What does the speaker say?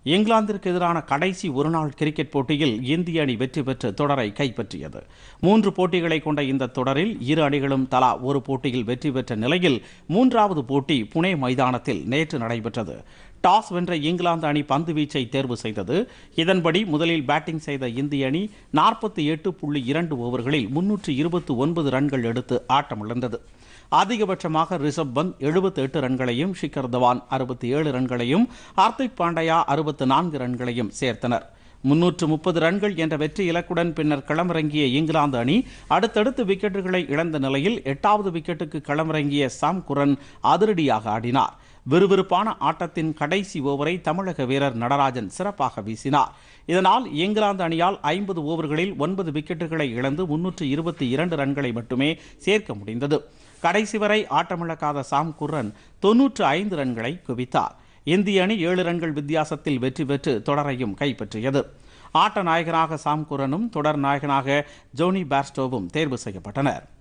இங்கிலாந்திற்கு எதிரான கடைசி ஒருநாள் கிரிக்கெட் போட்டியில் இந்திய அணி வெற்றி பெற்று தொடரை கைப்பற்றியது மூன்று போட்டிகளை கொண்ட இந்த தொடரில் இரு அணிகளும் தலா ஒரு போட்டியில் வெற்றி பெற்ற நிலையில் மூன்றாவது போட்டி புனே மைதானத்தில் நேற்று நடைபெற்றது டாஸ் வென்ற இங்கிலாந்து அணி பந்து வீச்சை தேர்வு செய்தது இதன்படி முதலில் பேட்டிங் செய்த இந்திய அணி நாற்பத்தி எட்டு புள்ளி இரண்டு ஓவர்களில் முன்னூற்று இருபத்தி ஒன்பது ரன்கள் எடுத்து ஆட்டமிழந்தது அதிகபட்சமாக ரிஷப் பந்த் எழுபத்தி எட்டு ரன்களையும் ஷிகர் தவான் அறுபத்தி ஏழு ரன்களையும் ஹார்திக் பாண்டியா அறுபத்து நான்கு ரன்களையும் சேர்த்தனர் முன்னூற்று முப்பது ரன்கள் என்ற வெற்றி இலக்குடன் பின்னர் களமிறங்கிய இங்கிலாந்து அணி அடுத்தடுத்து விக்கெட்டுகளை இழந்த நிலையில் எட்டாவது விக்கெட்டுக்கு களமிறங்கிய சாம் குரன் அதிரடியாக ஆடினார் விறுவிறுப்பான ஆட்டத்தின் கடைசி ஓவரை தமிழக வீரர் நடராஜன் சிறப்பாக வீசினார் இதனால் இங்கிலாந்து அணியால் ஐம்பது ஓவர்களில் ஒன்பது விக்கெட்டுகளை இழந்து முன்னூற்று இருபத்தி இரண்டு ரன்களை மட்டுமே சேர்க்க முடிந்தது கடைசி வரை ஆட்டமிழக்காத சாம் குர்ரன் தொன்னூற்று ஐந்து ரன்களை குவித்தார் இந்திய அணி ஏழு ரன்கள் வித்தியாசத்தில் வெற்றி பெற்று தொடரையும் கைப்பற்றியது ஆட்ட நாயகனாக சாம் குரனும் தொடர் நாயகனாக ஜோனி பேர்ஸ்டோவும் தேர்வு செய்யப்பட்டனர்